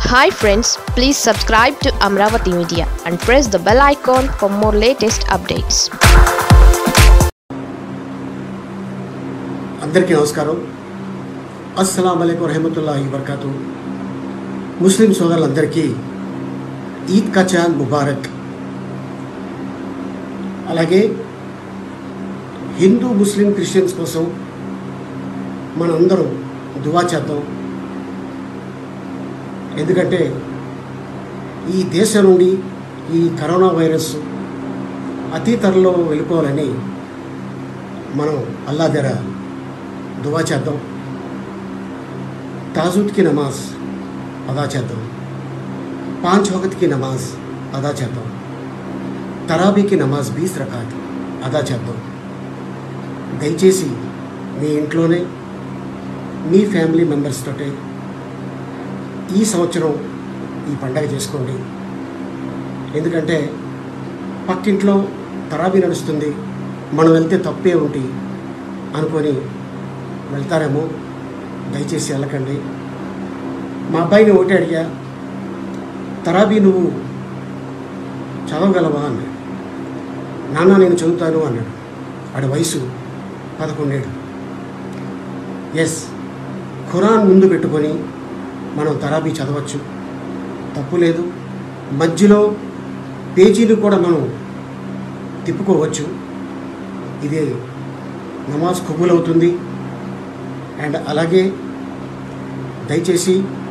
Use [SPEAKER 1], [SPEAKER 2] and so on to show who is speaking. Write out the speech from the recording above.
[SPEAKER 1] hi friends please subscribe to Amaravati media and press the bell icon for more latest updates
[SPEAKER 2] అందరికీ నమస్కారం అస్సలం అయికు రహమతుల్లాహి వబర్కాతు ముస్లిం సోదరులందరికీ ఈద్ కా చాంద్ ముబారక్ అలాగే హిందూ ముస్లిం క్రిస్టియన్స్ కోసం మనందరం దువా చేద్దాం ఎందుకంటే ఈ దేశం నుండి ఈ కరోనా వైరస్ అతి త్వరలో వెళ్ళిపోవాలని మనం అల్లా దగ్గర దువా చేద్దాం తాజుద్కి నమాజ్ అదా చేద్దాం పాంచ్ వఖత్కి నమాజ్ అదా చేద్దాం తరాబీకి నమాజ్ బీస్ రకాత్ అదా చేద్దాం దయచేసి మీ ఇంట్లోనే మీ ఫ్యామిలీ మెంబర్స్ తోటే ఈ సంవత్సరం ఈ పండగ చేసుకోండి ఎందుకంటే పక్కింట్లో తరాబీ నడుస్తుంది మనం వెళ్తే తప్పే ఉంటి అనుకొని వెళ్తారేమో దయచేసి వెళ్ళకండి మా అబ్బాయిని ఒకటి అడిగా తరాబీ నువ్వు చదవగలవా అన్నాడు నాన్న నేను చదువుతాను అన్నాడు వాడి వయసు పదకొండేడు ఎస్ ఖురాన్ ముందు పెట్టుకొని మనం తరాబీ చదవచ్చు తప్పు లేదు మధ్యలో పేజీలు కూడా మనం తిప్పుకోవచ్చు ఇది నమాజ్ కబూల్ అవుతుంది అండ్ అలాగే దయచేసి